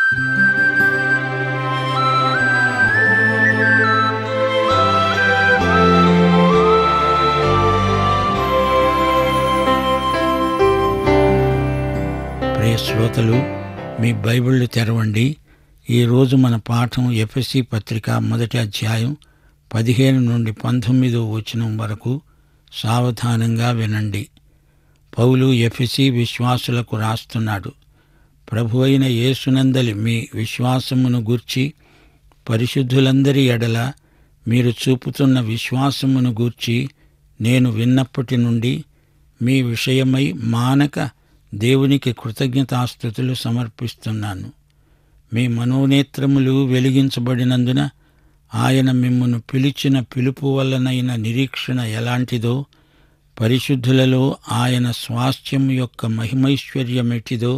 ప్రియ శ్రోతలు మీ బైబిళ్ళు తెరవండి ఈరోజు మన పాఠం ఎఫ్ఎస్సి పత్రిక మొదటి అధ్యాయం పదిహేను నుండి పంతొమ్మిదో వచనం వరకు సావధానంగా వినండి పౌలు ఎఫ్ఎసి విశ్వాసులకు రాస్తున్నాడు ప్రభు అయిన యేసునందలి మీ విశ్వాసమును గూర్చి పరిశుద్ధులందరి ఎడల మీరు చూపుతున్న విశ్వాసమును గూర్చి నేను విన్నప్పటి నుండి మీ విషయమై మానక దేవునికి కృతజ్ఞతాస్థుతులు సమర్పిస్తున్నాను మీ మనోనేత్రములు వెలిగించబడినందున ఆయన మిమ్మును పిలిచిన పిలుపు వల్లనైన నిరీక్షణ ఎలాంటిదో పరిశుద్ధులలో ఆయన స్వాస్థ్యం యొక్క మహిమైశ్వర్యమెటిదో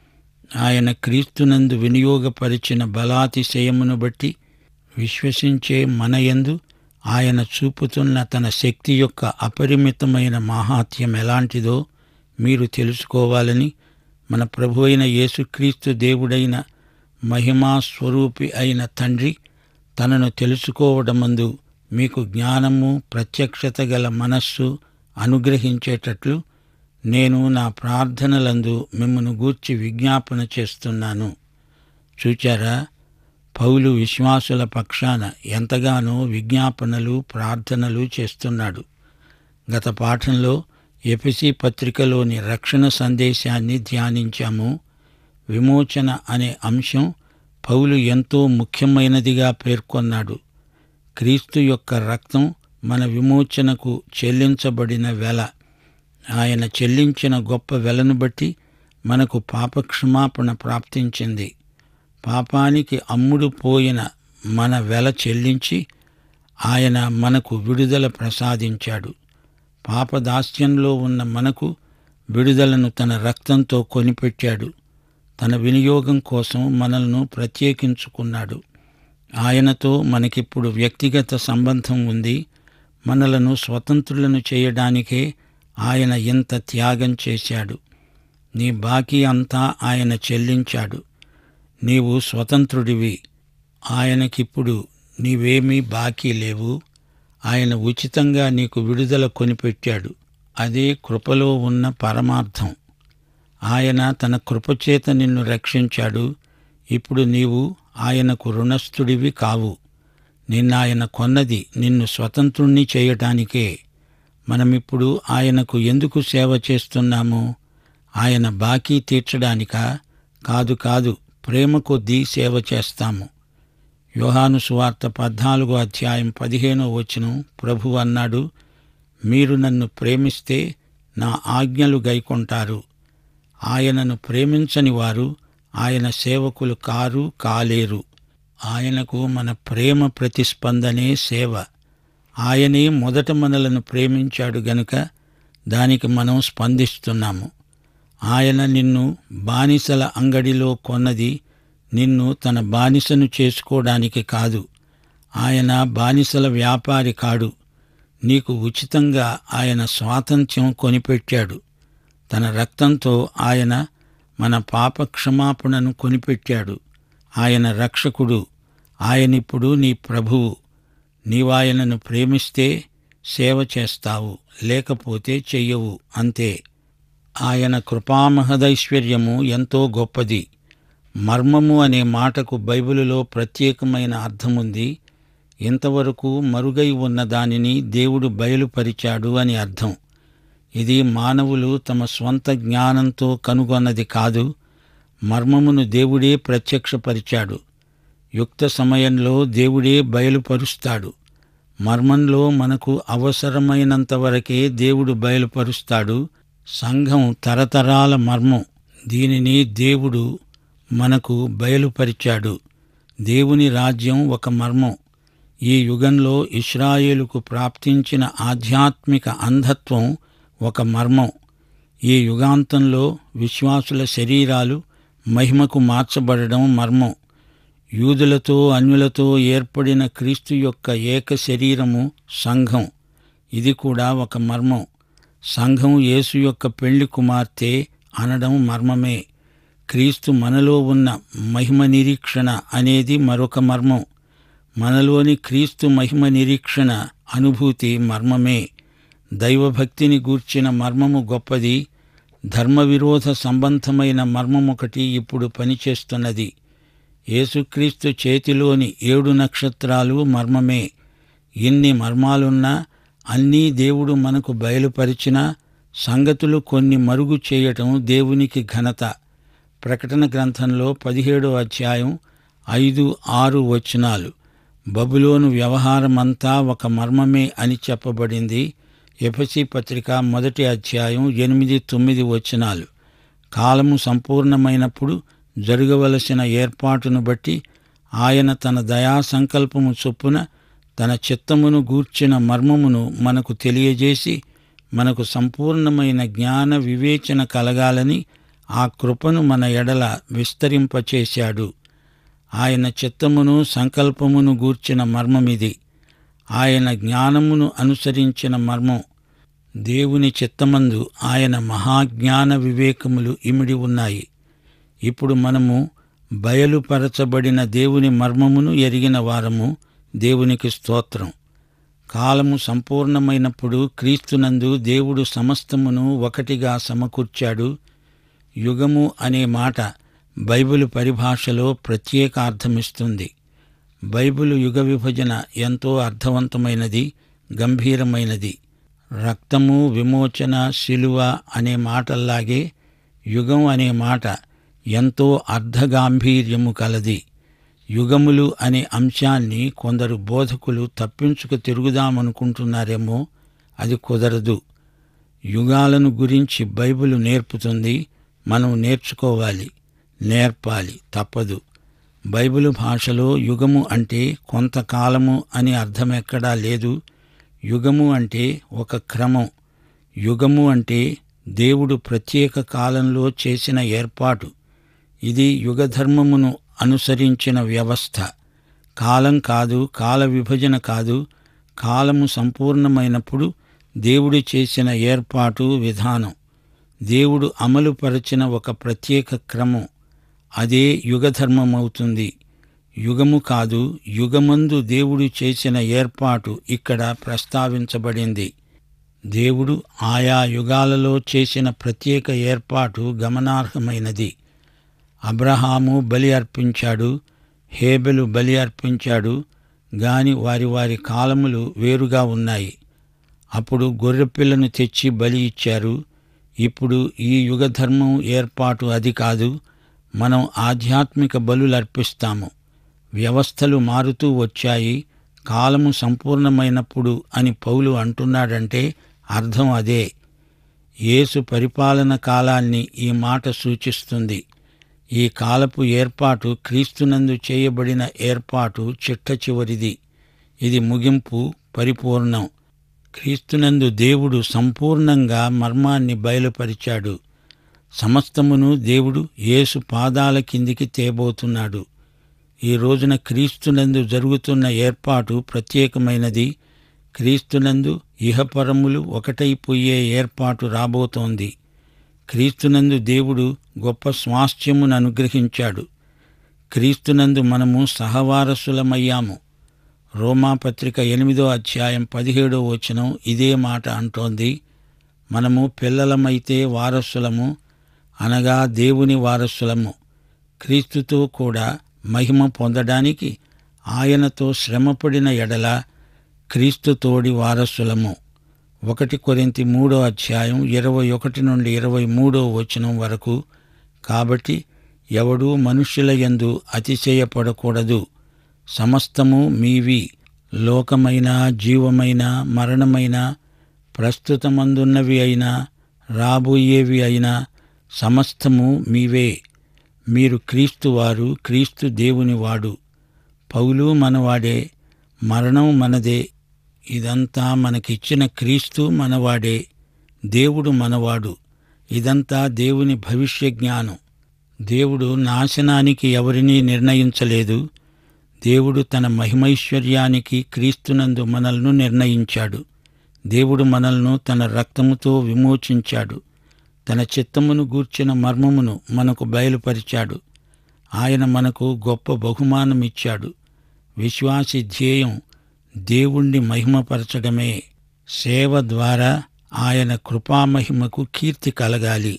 ఆయన క్రీస్తునందు వినియోగపరిచిన బలాతిశయమును బట్టి విశ్వసించే మనయందు ఆయన చూపుతున్న తన శక్తి యొక్క అపరిమితమైన మాహాత్యం ఎలాంటిదో మీరు తెలుసుకోవాలని మన ప్రభు అయిన యేసుక్రీస్తు దేవుడైన మహిమా స్వరూపి అయిన తండ్రి తనను తెలుసుకోవడమందు మీకు జ్ఞానము ప్రత్యక్షత గల మనస్సు అనుగ్రహించేటట్లు నేను నా ప్రార్థనలందు మిమ్మను గూర్చి విజ్ఞాపన చేస్తున్నాను చూచారా పౌలు విశ్వాసుల పక్షాన ఎంతగానో విజ్ఞాపనలు ప్రార్థనలు చేస్తున్నాడు గత పాఠంలో ఎపిసి పత్రికలోని రక్షణ సందేశాన్ని ధ్యానించాము విమోచన అనే అంశం పౌలు ఎంతో ముఖ్యమైనదిగా పేర్కొన్నాడు క్రీస్తు యొక్క రక్తం మన విమోచనకు చెల్లించబడిన వెల ఆయన చెల్లించిన గొప్ప వెలను బట్టి మనకు పాపక్షమాపణ ప్రాప్తించింది పాపానికి అమ్ముడు పోయిన మన వెల చెల్లించి ఆయన మనకు విడుదల ప్రసాదించాడు పాపదాస్యంలో ఉన్న మనకు విడుదలను తన రక్తంతో కొనిపెట్టాడు తన వినియోగం కోసం మనల్ని ప్రత్యేకించుకున్నాడు ఆయనతో మనకిప్పుడు వ్యక్తిగత సంబంధం ఉంది మనలను స్వతంత్రులను చేయడానికే ఆయన ఇంత త్యాగం చేశాడు నీ బాకీ అంతా ఆయన చెల్లించాడు నీవు స్వతంత్రుడివి ఆయనకిప్పుడు నీవేమీ బాకీ లేవు ఆయన ఉచితంగా నీకు విడుదల కొనిపెట్టాడు అదే కృపలో ఉన్న పరమార్థం ఆయన తన కృపచేత నిన్ను రక్షించాడు ఇప్పుడు నీవు ఆయనకు రుణస్థుడివి కావు నిన్నాయన కొన్నది నిన్ను స్వతంత్రుణ్ణి చేయటానికే మనమిప్పుడు ఆయనకు ఎందుకు సేవ చేస్తున్నాము ఆయన బాకీ తీర్చడానికా కాదు కాదు ప్రేమ కొద్దీ సేవ చేస్తాము యోహాను సువార్త పద్నాలుగో అధ్యాయం పదిహేనో వచనం ప్రభు అన్నాడు మీరు నన్ను ప్రేమిస్తే నా ఆజ్ఞలు గైకొంటారు ఆయనను ప్రేమించని వారు ఆయన సేవకులు కారు కాలేరు ఆయనకు మన ప్రేమ ప్రతిస్పందనే సేవ ఆయనే మొదట మనలను ప్రేమించాడు గనుక దానికి మనం స్పందిస్తున్నాము ఆయన నిన్ను బానిసల అంగడిలో కొన్నది నిన్ను తన బానిసను చేసుకోవడానికి కాదు ఆయన బానిసల వ్యాపారి కాడు నీకు ఉచితంగా ఆయన స్వాతంత్ర్యం కొనిపెట్టాడు తన రక్తంతో ఆయన మన పాప క్షమాపణను కొనిపెట్టాడు ఆయన రక్షకుడు ఆయనిప్పుడు నీ ప్రభువు నీవాయనను ప్రేమిస్తే సేవ చేస్తావు లేకపోతే చెయ్యవు అంతే ఆయన కృపామహదైశ్వర్యము ఎంతో గొప్పది మర్మము అనే మాటకు బైబిలులో ప్రత్యేకమైన అర్థముంది ఇంతవరకు మరుగై ఉన్న దానిని దేవుడు బయలుపరిచాడు అని అర్థం ఇది మానవులు తమ స్వంత జ్ఞానంతో కనుగొన్నది కాదు మర్మమును దేవుడే ప్రత్యక్షపరిచాడు యుక్త సమయంలో దేవుడే బయలుపరుస్తాడు మర్మంలో మనకు అవసరమైనంత వరకే దేవుడు బయలుపరుస్తాడు సంఘం తరతరాల మర్మం దీనిని దేవుడు మనకు బయలుపరిచాడు దేవుని రాజ్యం ఒక మర్మం ఈ యుగంలో ఇస్రాయేలుకు ప్రాప్తించిన ఆధ్యాత్మిక అంధత్వం ఒక మర్మం ఈ యుగాంతంలో విశ్వాసుల శరీరాలు మహిమకు మార్చబడడం మర్మం యూదులతో అన్యులతో ఏర్పడిన క్రీస్తు యొక్క ఏక శరీరము సంఘం ఇది కూడా ఒక మర్మం సంఘం యేసు యొక్క పెళ్లి కుమార్తె అనడం మర్మమే క్రీస్తు మనలో ఉన్న మహిమ నిరీక్షణ అనేది మరొక మర్మం మనలోని క్రీస్తు మహిమ నిరీక్షణ అనుభూతి మర్మమే దైవభక్తిని గూర్చిన మర్మము గొప్పది ధర్మవిరోధ సంబంధమైన మర్మమొకటి ఇప్పుడు పనిచేస్తున్నది యేసుక్రీస్తు చేతిలోని ఏడు నక్షత్రాలు మర్మమే ఎన్ని మర్మాలున్నా అన్నీ దేవుడు మనకు బయలుపరిచినా సంగతులు కొన్ని మరుగు చేయటం దేవునికి ఘనత ప్రకటన గ్రంథంలో పదిహేడో అధ్యాయం ఐదు ఆరు వచనాలు బబులోను వ్యవహారమంతా ఒక మర్మమే అని చెప్పబడింది ఎఫసి పత్రిక మొదటి అధ్యాయం ఎనిమిది తొమ్మిది వచనాలు కాలము సంపూర్ణమైనప్పుడు జరగవలసిన ఏర్పాటును బట్టి ఆయన తన దయా సంకల్పము చొప్పున తన చిత్తమును గూర్చిన మర్మమును మనకు తెలియజేసి మనకు సంపూర్ణమైన జ్ఞాన వివేచన కలగాలని ఆ కృపను మన ఎడల విస్తరింపచేశాడు ఆయన చిత్తమును సంకల్పమును గూర్చిన మర్మమిది ఆయన జ్ఞానమును అనుసరించిన మర్మం దేవుని చిత్తమందు ఆయన మహాజ్ఞాన వివేకములు ఇమిడి ఉన్నాయి ఇప్పుడు మనము బయలుపరచబడిన దేవుని మర్మమును ఎరిగిన వారము దేవునికి స్తోత్రం కాలము సంపూర్ణమైనప్పుడు క్రీస్తునందు దేవుడు సమస్తమును ఒకటిగా సమకూర్చాడు యుగము అనే మాట బైబిల్ పరిభాషలో ప్రత్యేక అర్థమిస్తుంది బైబిల్ యుగ విభజన ఎంతో అర్థవంతమైనది గంభీరమైనది రక్తము విమోచన శిలువ అనే మాటల్లాగే యుగం అనే మాట ఎంతో అర్ధగాంభీర్యము కలది యుగములు అనే అంశాన్ని కొందరు బోధకులు తప్పించుకు తిరుగుదామనుకుంటున్నారేమో అది కుదరదు యుగాలను గురించి బైబిల్ నేర్పుతుంది మనం నేర్చుకోవాలి నేర్పాలి తప్పదు బైబిల్ భాషలో యుగము అంటే కొంతకాలము అని అర్థమెక్కడా లేదు యుగము అంటే ఒక క్రమం యుగము అంటే దేవుడు ప్రత్యేక కాలంలో చేసిన ఏర్పాటు ఇది యుగధర్మమును అనుసరించిన వ్యవస్థ కాలం కాదు కాల విభజన కాదు కాలము సంపూర్ణమైనప్పుడు దేవుడు చేసిన ఏర్పాటు విధానం దేవుడు అమలుపరచిన ఒక ప్రత్యేక క్రమం అదే యుగధర్మమవుతుంది యుగము కాదు యుగమందు దేవుడు చేసిన ఏర్పాటు ఇక్కడ ప్రస్తావించబడింది దేవుడు ఆయా యుగాలలో చేసిన ప్రత్యేక ఏర్పాటు గమనార్హమైనది అబ్రహాము బలి అర్పించాడు హేబెలు బలి అర్పించాడు గాని వారి వారి కాలములు వేరుగా ఉన్నాయి అప్పుడు గొర్రెపిల్లను తెచ్చి బలి ఇచ్చారు ఇప్పుడు ఈ యుగధర్మం ఏర్పాటు అది కాదు మనం ఆధ్యాత్మిక బలులు అర్పిస్తాము వ్యవస్థలు మారుతూ వచ్చాయి కాలము సంపూర్ణమైనప్పుడు అని పౌలు అంటున్నాడంటే అర్థం అదే యేసు పరిపాలన కాలాన్ని ఈ మాట సూచిస్తుంది ఈ కాలపు ఏర్పాటు క్రీస్తునందు చేయబడిన ఏర్పాటు చిట్ట చివరిది ఇది ముగింపు పరిపూర్ణం క్రీస్తునందు దేవుడు సంపూర్ణంగా మర్మాన్ని బయలుపరిచాడు సమస్తమును దేవుడు యేసు పాదాల కిందికి తేబోతున్నాడు ఈ రోజున క్రీస్తునందు జరుగుతున్న ఏర్పాటు ప్రత్యేకమైనది క్రీస్తునందు ఇహపరములు ఒకటైపోయే ఏర్పాటు రాబోతోంది క్రీస్తునందు దేవుడు గొప్ప స్వాస్థ్యమును అనుగ్రహించాడు క్రీస్తునందు మనము సహవారసులమయ్యాము రోమాపత్రిక ఎనిమిదో అధ్యాయం పదిహేడో వచనం ఇదే మాట అంటోంది మనము పిల్లలమైతే వారసులము అనగా దేవుని వారసులము క్రీస్తుతో కూడా మహిమ పొందడానికి ఆయనతో శ్రమపడిన ఎడల క్రీస్తు తోడి వారసులము ఒకటి కొరింతి మూడో అధ్యాయం ఇరవై ఒకటి నుండి ఇరవై మూడో వచనం వరకు కాబట్టి ఎవడూ మనుష్యుల యందు అతిశయపడకూడదు సమస్తము మీవి లోకమైన జీవమైన మరణమైన ప్రస్తుతమందున్నవి అయినా రాబోయేవి అయినా సమస్తము మీవే మీరు క్రీస్తు వారు క్రీస్తు దేవుని వాడు పౌలు మనవాడే మరణం మనదే ఇదంతా మనకిచ్చిన క్రీస్తు మనవాడే దేవుడు మనవాడు ఇదంతా దేవుని భవిష్య జ్ఞానం దేవుడు నాశనానికి ఎవరినీ నిర్ణయించలేదు దేవుడు తన మహిమైశ్వర్యానికి క్రీస్తునందు మనల్ని నిర్ణయించాడు దేవుడు మనల్ని తన రక్తముతో విమోచించాడు తన చిత్తమును గూర్చిన మర్మమును మనకు బయలుపరిచాడు ఆయన మనకు గొప్ప బహుమానమిచ్చాడు విశ్వాసి ధ్యేయం దేవుణ్ణి మహిమపరచడమే సేవ ద్వారా ఆయన కృపామహిమకు కీర్తి కలగాలి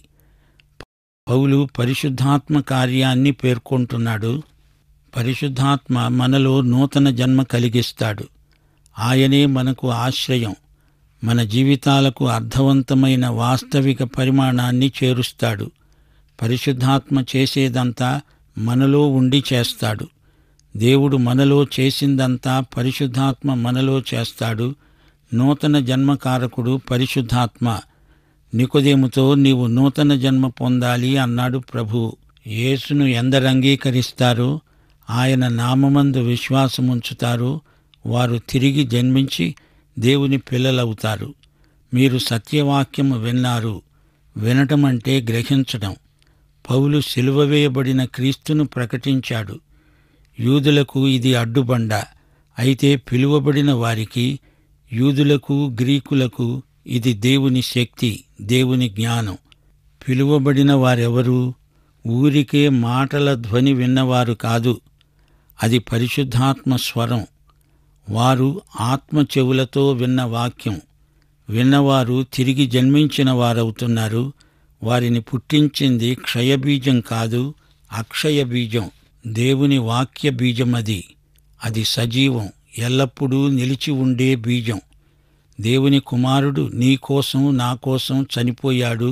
పౌలు పరిశుద్ధాత్మ కార్యాన్ని పేర్కొంటున్నాడు పరిశుద్ధాత్మ మనలో నూతన జన్మ కలిగిస్తాడు ఆయనే మనకు ఆశ్రయం మన జీవితాలకు అర్థవంతమైన వాస్తవిక పరిమాణాన్ని చేరుస్తాడు పరిశుద్ధాత్మ చేసేదంతా మనలో ఉండి చేస్తాడు దేవుడు మనలో చేసిందంతా పరిశుద్ధాత్మ మనలో చేస్తాడు నూతన జన్మకారకుడు పరిశుద్ధాత్మ నికోదేముతో నీవు నూతన జన్మ పొందాలి అన్నాడు ప్రభు యేసును ఎందరు అంగీకరిస్తారో ఆయన నామమందు విశ్వాసముంచుతారో వారు తిరిగి జన్మించి దేవుని పిల్లలవుతారు మీరు సత్యవాక్యము విన్నారు వినటం అంటే గ్రహించడం పౌలు సిలువ వేయబడిన క్రీస్తును ప్రకటించాడు యూదులకు ఇది అడ్డుబండ అయితే పిలువబడిన వారికి యూదులకు గ్రీకులకు ఇది దేవుని శక్తి దేవుని జ్ఞానం పిలువబడిన వారెవరు ఊరికే మాటల ధ్వని విన్నవారు కాదు అది పరిశుద్ధాత్మ స్వరం వారు ఆత్మ చెవులతో విన్న వాక్యం విన్నవారు తిరిగి జన్మించిన వారవుతున్నారు వారిని పుట్టించింది క్షయబీజం కాదు అక్షయ బీజం దేవుని వాక్య బీజమది అది సజీవం ఎల్లప్పుడూ నిలిచి ఉండే బీజం దేవుని కుమారుడు నీ కోసం నా కోసం చనిపోయాడు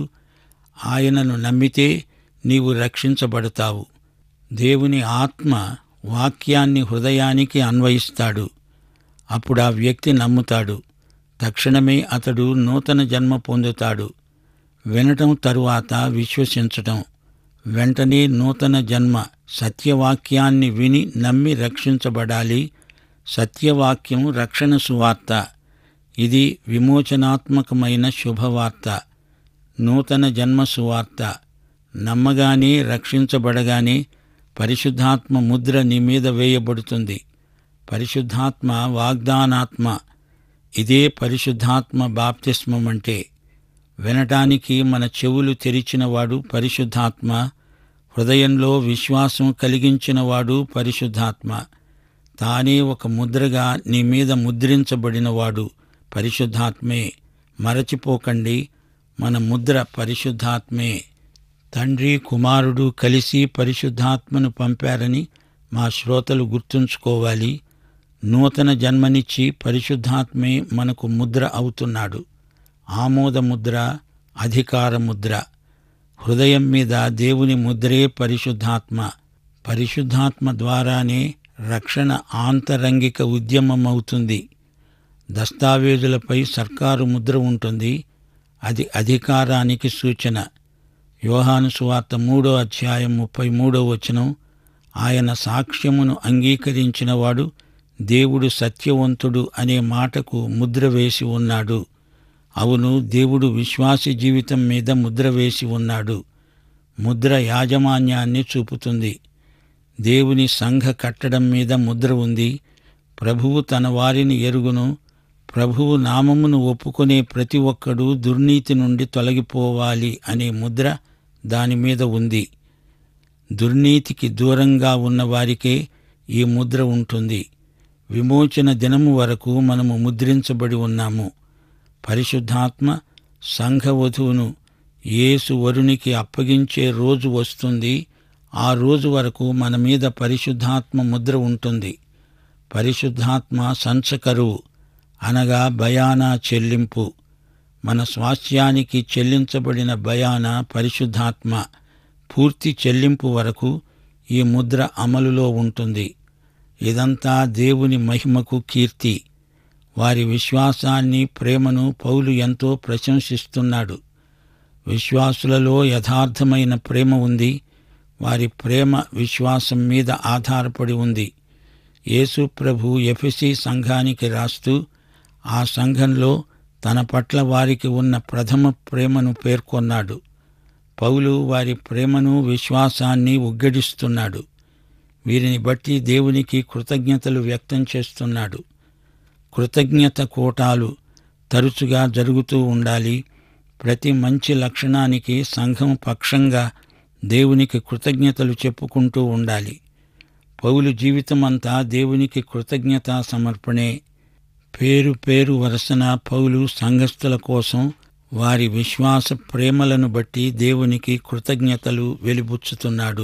ఆయనను నమ్మితే నీవు రక్షించబడతావు దేవుని ఆత్మ వాక్యాన్ని హృదయానికి అన్వయిస్తాడు అప్పుడు ఆ వ్యక్తి నమ్ముతాడు తక్షణమే అతడు నూతన జన్మ పొందుతాడు వినటం తరువాత విశ్వసించటం వెంటనే నూతన జన్మ సత్యవాక్యాన్ని విని నమ్మి రక్షించబడాలి సత్యవాక్యం రక్షణ సువార్త ఇది విమోచనాత్మకమైన శుభవార్త నూతన జన్మ సువార్త నమ్మగానే రక్షించబడగానే పరిశుద్ధాత్మ ముద్ర నీ మీద వేయబడుతుంది పరిశుద్ధాత్మ వాగ్దానాత్మ ఇదే పరిశుద్ధాత్మ బాప్తిస్మం అంటే వినటానికి మన చెవులు తెరిచినవాడు పరిశుద్ధాత్మ హృదయంలో విశ్వాసం కలిగించినవాడు పరిశుద్ధాత్మ తానే ఒక ముద్రగా నీ మీద ముద్రించబడినవాడు పరిశుద్ధాత్మే మరచిపోకండి మన ముద్ర పరిశుద్ధాత్మే తండ్రి కుమారుడు కలిసి పరిశుద్ధాత్మను పంపారని మా శ్రోతలు గుర్తుంచుకోవాలి నూతన జన్మనిచ్చి పరిశుద్ధాత్మే మనకు ముద్ర అవుతున్నాడు ఆమోద ముద్ర అధికార ముద్ర హృదయం మీద దేవుని ముద్రే పరిశుద్ధాత్మ పరిశుద్ధాత్మ ద్వారానే రక్షణ ఆంతరంగిక ఉద్యమమవుతుంది దస్తావేజులపై సర్కారు ముద్ర ఉంటుంది అది అధికారానికి సూచన యోహాను సువార్త మూడో అధ్యాయం ముప్పై మూడో వచనం ఆయన సాక్ష్యమును అంగీకరించినవాడు దేవుడు సత్యవంతుడు అనే మాటకు ముద్ర వేసి ఉన్నాడు అవును దేవుడు విశ్వాసి జీవితం మీద ముద్ర వేసి ఉన్నాడు ముద్ర యాజమాన్యాన్ని చూపుతుంది దేవుని సంఘ కట్టడం మీద ముద్ర ఉంది ప్రభువు తన వారిని ఎరుగును ప్రభువు నామమును ఒప్పుకొనే ప్రతి ఒక్కడూ దుర్నీతి నుండి తొలగిపోవాలి అనే ముద్ర దాని మీద ఉంది దుర్నీతికి దూరంగా ఉన్న వారికే ఈ ముద్ర ఉంటుంది విమోచన దినము వరకు మనము ముద్రించబడి ఉన్నాము పరిశుద్ధాత్మ సంఘవధువును యేసు వరునికి అప్పగించే రోజు వస్తుంది ఆ రోజు వరకు మన మీద పరిశుద్ధాత్మ ముద్ర ఉంటుంది పరిశుద్ధాత్మ సంచకరువు అనగా బయానా చెల్లింపు మన స్వాస్థ్యానికి చెల్లించబడిన బయాన పరిశుద్ధాత్మ పూర్తి చెల్లింపు వరకు ఈ ముద్ర అమలులో ఉంటుంది ఇదంతా దేవుని మహిమకు కీర్తి వారి విశ్వాసాన్ని ప్రేమను పౌలు ఎంతో ప్రశంసిస్తున్నాడు విశ్వాసులలో యథార్థమైన ప్రేమ ఉంది వారి ప్రేమ విశ్వాసం మీద ఆధారపడి ఉంది యేసు ప్రభు ఎఫెసి సంఘానికి రాస్తూ ఆ సంఘంలో తన పట్ల వారికి ఉన్న ప్రథమ ప్రేమను పేర్కొన్నాడు పౌలు వారి ప్రేమను విశ్వాసాన్ని ఉగ్గడిస్తున్నాడు వీరిని బట్టి దేవునికి కృతజ్ఞతలు వ్యక్తం చేస్తున్నాడు కృతజ్ఞత కూటాలు తరచుగా జరుగుతూ ఉండాలి ప్రతి మంచి లక్షణానికి సంఘం పక్షంగా దేవునికి కృతజ్ఞతలు చెప్పుకుంటూ ఉండాలి పౌలు జీవితమంతా దేవునికి కృతజ్ఞతా సమర్పణే పేరు పేరు వరసన పౌలు సంఘస్థుల కోసం వారి విశ్వాస ప్రేమలను బట్టి దేవునికి కృతజ్ఞతలు వెలిబుచ్చుతున్నాడు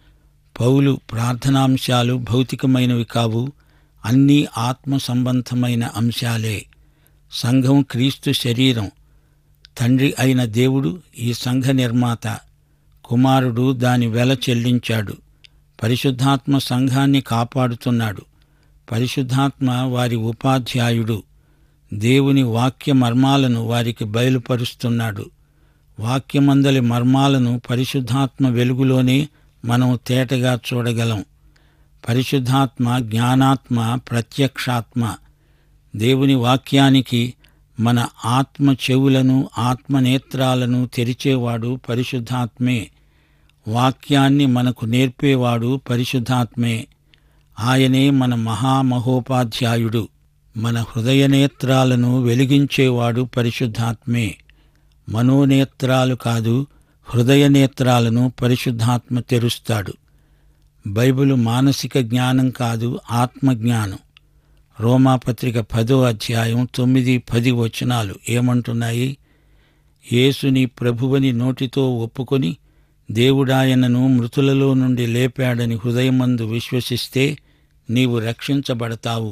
పౌలు ప్రార్థనాంశాలు భౌతికమైనవి కావు అన్నీ ఆత్మ సంబంధమైన అంశాలే సంఘం క్రీస్తు శరీరం తండ్రి అయిన దేవుడు ఈ సంఘ నిర్మాత కుమారుడు దాని వెల చెల్లించాడు పరిశుద్ధాత్మ సంఘాన్ని కాపాడుతున్నాడు పరిశుద్ధాత్మ వారి ఉపాధ్యాయుడు దేవుని వాక్య మర్మాలను వారికి బయలుపరుస్తున్నాడు వాక్యమందలి మర్మాలను పరిశుద్ధాత్మ వెలుగులోనే మనం తేటగా చూడగలం పరిశుద్ధాత్మ జ్ఞానాత్మ ప్రత్యక్షాత్మ దేవుని వాక్యానికి మన ఆత్మ చెవులను ఆత్మ నేత్రాలను తెరిచేవాడు పరిశుద్ధాత్మే వాక్యాన్ని మనకు నేర్పేవాడు పరిశుద్ధాత్మే ఆయనే మన మహామహోపాధ్యాయుడు మన హృదయ నేత్రాలను వెలిగించేవాడు పరిశుద్ధాత్మే మనోనేత్రాలు కాదు హృదయ నేత్రాలను పరిశుద్ధాత్మ తెరుస్తాడు బైబిలు మానసిక జ్ఞానం కాదు ఆత్మజ్ఞానం రోమాపత్రిక పదో అధ్యాయం తొమ్మిది పది వచనాలు ఏమంటున్నాయి యేసుని ప్రభువని నోటితో ఒప్పుకొని దేవుడాయనను మృతులలో నుండి లేపాడని హృదయమందు విశ్వసిస్తే నీవు రక్షించబడతావు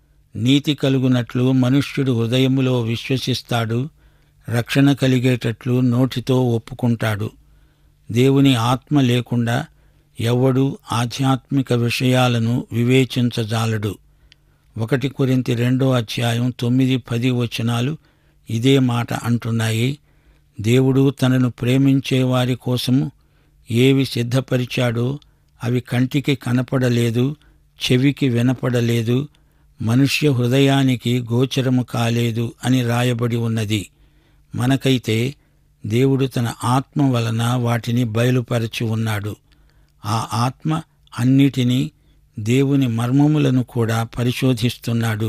నీతి కలుగునట్లు మనుష్యుడు హృదయములో విశ్వసిస్తాడు రక్షణ కలిగేటట్లు నోటితో ఒప్పుకుంటాడు దేవుని ఆత్మ లేకుండా ఎవ్వడూ ఆధ్యాత్మిక విషయాలను వివేచించజాలడు ఒకటి కొరింతి రెండో అధ్యాయం తొమ్మిది పది వచనాలు ఇదే మాట అంటున్నాయి దేవుడు తనను ప్రేమించే వారి కోసము ఏవి సిద్ధపరిచాడో అవి కంటికి కనపడలేదు చెవికి వినపడలేదు మనుష్య హృదయానికి గోచరము కాలేదు అని రాయబడి ఉన్నది మనకైతే దేవుడు తన ఆత్మ వలన వాటిని బయలుపరచి ఉన్నాడు ఆ ఆత్మ అన్నిటినీ దేవుని మర్మములను కూడా పరిశోధిస్తున్నాడు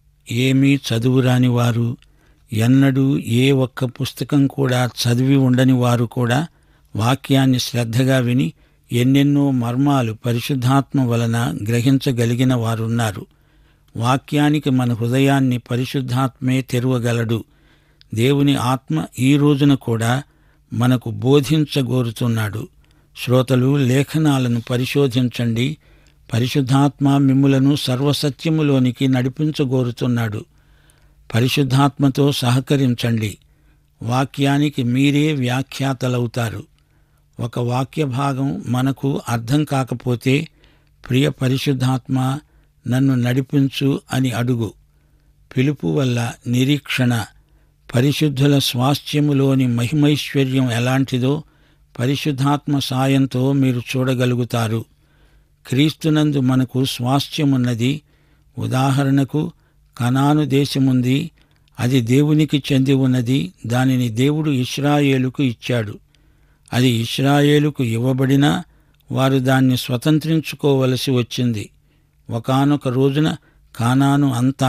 ఏమీ చదువురాని వారు ఎన్నడూ ఏ ఒక్క పుస్తకం కూడా చదివి ఉండని వారు కూడా వాక్యాన్ని శ్రద్ధగా విని ఎన్నెన్నో మర్మాలు పరిశుద్ధాత్మ వలన గ్రహించగలిగిన వారున్నారు వాక్యానికి మన హృదయాన్ని పరిశుద్ధాత్మే తెరవగలడు దేవుని ఆత్మ ఈ రోజున కూడా మనకు బోధించగోరుతున్నాడు శ్రోతలు లేఖనాలను పరిశోధించండి పరిశుద్ధాత్మ మిమ్ములను సర్వసత్యములోనికి నడిపించగోరుతున్నాడు పరిశుద్ధాత్మతో సహకరించండి వాక్యానికి మీరే వ్యాఖ్యాతలవుతారు ఒక వాక్య భాగం మనకు అర్థం కాకపోతే ప్రియ పరిశుద్ధాత్మ నన్ను నడిపించు అని అడుగు పిలుపు వల్ల నిరీక్షణ పరిశుద్ధుల స్వాస్థ్యములోని మహిమైశ్వర్యం ఎలాంటిదో పరిశుద్ధాత్మ సాయంతో మీరు చూడగలుగుతారు క్రీస్తునందు మనకు స్వాస్థ్యమున్నది ఉదాహరణకు కనాను దేశముంది అది దేవునికి చెంది ఉన్నది దానిని దేవుడు ఇస్రాయేలుకు ఇచ్చాడు అది ఇస్రాయేలుకు ఇవ్వబడినా వారు దాన్ని స్వతంత్రించుకోవలసి వచ్చింది ఒకానొక రోజున కానాను అంతా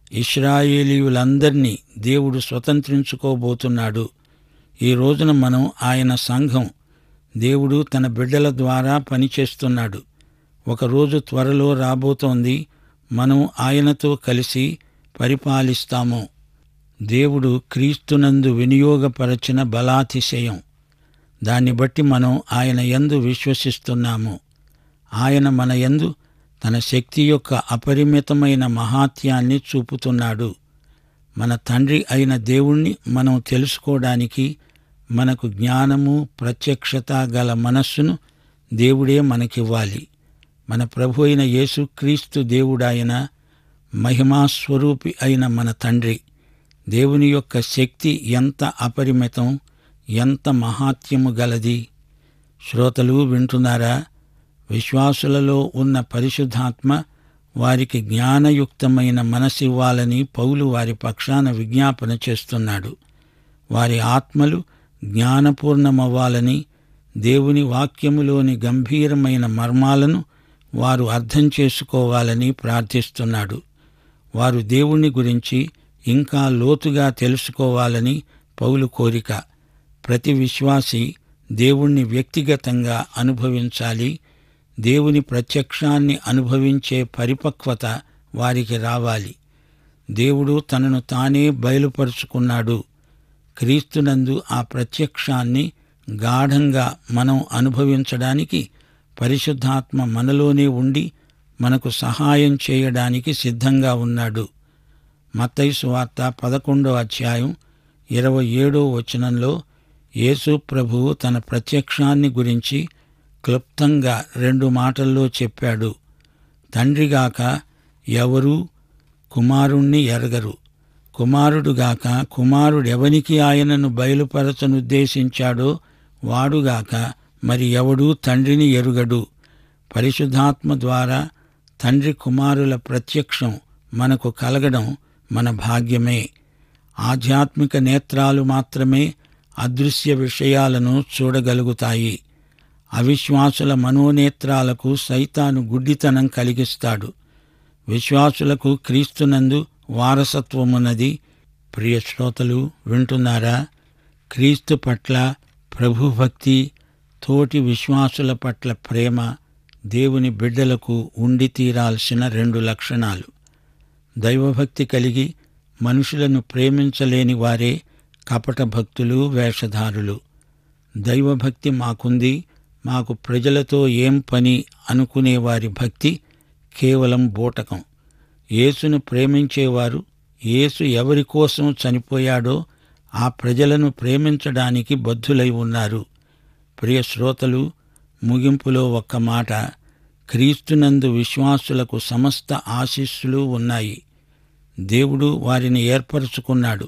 ఇస్రాయేలీయులందరినీ దేవుడు స్వతంత్రించుకోబోతున్నాడు ఈ రోజున మనం ఆయన సంఘం దేవుడు తన బిడ్డల ద్వారా పనిచేస్తున్నాడు ఒకరోజు త్వరలో రాబోతోంది మనం ఆయనతో కలిసి పరిపాలిస్తాము దేవుడు క్రీస్తునందు వినియోగపరచిన బలాతిశయం దాన్ని బట్టి మనం ఆయన యందు విశ్వసిస్తున్నాము ఆయన మన యందు తన శక్తి యొక్క అపరిమితమైన మహాత్యాన్ని చూపుతున్నాడు మన తండ్రి అయిన దేవుణ్ణి మనం తెలుసుకోవడానికి మనకు జ్ఞానము ప్రత్యక్షత గల మనస్సును దేవుడే మనకివ్వాలి మన ప్రభు అయిన యేసుక్రీస్తు దేవుడాయన మహిమాస్వరూపి అయిన మన తండ్రి దేవుని యొక్క శక్తి ఎంత అపరిమితం ఎంత మహాత్యము గలది శ్రోతలు వింటున్నారా విశ్వాసులలో ఉన్న పరిశుద్ధాత్మ వారికి జ్ఞానయుక్తమైన మనసివ్వాలని పౌలు వారి పక్షాన విజ్ఞాపన చేస్తున్నాడు వారి ఆత్మలు జ్ఞానపూర్ణమవ్వాలని దేవుని వాక్యములోని గంభీరమైన మర్మాలను వారు అర్థం చేసుకోవాలని ప్రార్థిస్తున్నాడు వారు దేవుణ్ణి గురించి ఇంకా లోతుగా తెలుసుకోవాలని పౌలు కోరిక ప్రతి విశ్వాసి దేవుణ్ణి వ్యక్తిగతంగా అనుభవించాలి దేవుని ప్రత్యక్షాన్ని అనుభవించే పరిపక్వత వారికి రావాలి దేవుడు తనను తానే బయలుపరుచుకున్నాడు క్రీస్తునందు ఆ ప్రత్యక్షాన్ని గాఢంగా మనం అనుభవించడానికి పరిశుద్ధాత్మ మనలోనే ఉండి మనకు సహాయం చేయడానికి సిద్ధంగా ఉన్నాడు మత్తైసు వార్త పదకొండో అధ్యాయం ఇరవై ఏడో వచనంలో యేసు ప్రభువు తన ప్రత్యక్షాన్ని గురించి క్లుప్తంగా రెండు మాటల్లో చెప్పాడు తండ్రిగాక ఎవరూ కుమారుణ్ణి ఎరగరు కుమారుడుగాక కుమారుడెవనికి ఆయనను బయలుపరచనుద్దేశించాడో వాడుగాక మరి ఎవడూ తండ్రిని ఎరుగడు పరిశుద్ధాత్మ ద్వారా తండ్రి కుమారుల ప్రత్యక్షం మనకు కలగడం మన భాగ్యమే ఆధ్యాత్మిక నేత్రాలు మాత్రమే అదృశ్య విషయాలను చూడగలుగుతాయి అవిశ్వాసుల మనోనేత్రాలకు సైతాను గుడ్డితనం కలిగిస్తాడు విశ్వాసులకు క్రీస్తునందు వారసత్వమున్నది ప్రియ శ్రోతలు వింటున్నారా క్రీస్తు పట్ల ప్రభుభక్తి తోటి విశ్వాసుల పట్ల ప్రేమ దేవుని బిడ్డలకు ఉండి తీరాల్సిన రెండు లక్షణాలు దైవభక్తి కలిగి మనుషులను ప్రేమించలేని వారే కపట భక్తులు వేషధారులు దైవభక్తి మాకుంది మాకు ప్రజలతో ఏం పని అనుకునే వారి భక్తి కేవలం బూటకం యేసును ప్రేమించేవారు యేసు ఎవరి కోసం చనిపోయాడో ఆ ప్రజలను ప్రేమించడానికి బద్ధులై ఉన్నారు ప్రియ శ్రోతలు ముగింపులో ఒక్క మాట క్రీస్తునందు విశ్వాసులకు సమస్త ఆశీస్సులు ఉన్నాయి దేవుడు వారిని ఏర్పరచుకున్నాడు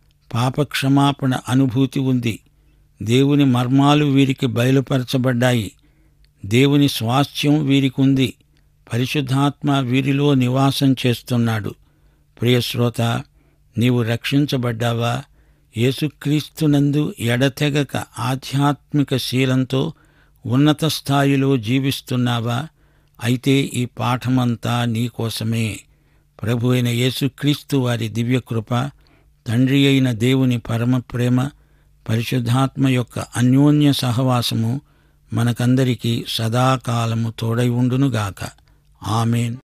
పాపక్షమాపణ అనుభూతి ఉంది దేవుని మర్మాలు వీరికి బయలుపరచబడ్డాయి దేవుని స్వాస్థ్యం వీరికుంది పరిశుద్ధాత్మ వీరిలో నివాసం చేస్తున్నాడు ప్రియశ్రోత నీవు రక్షించబడ్డావా యేసుక్రీస్తునందు ఎడతెగక ఆధ్యాత్మిక శీలంతో ఉన్నత స్థాయిలో జీవిస్తున్నావా అయితే ఈ పాఠమంతా నీకోసమే ప్రభు అయిన యేసుక్రీస్తు వారి దివ్యకృప తండ్రి అయిన దేవుని పరమ ప్రేమ పరిశుద్ధాత్మ యొక్క అన్యోన్య సహవాసము మనకందరికీ సదాకాలము తోడై ఉండునుగాక ఆమెన్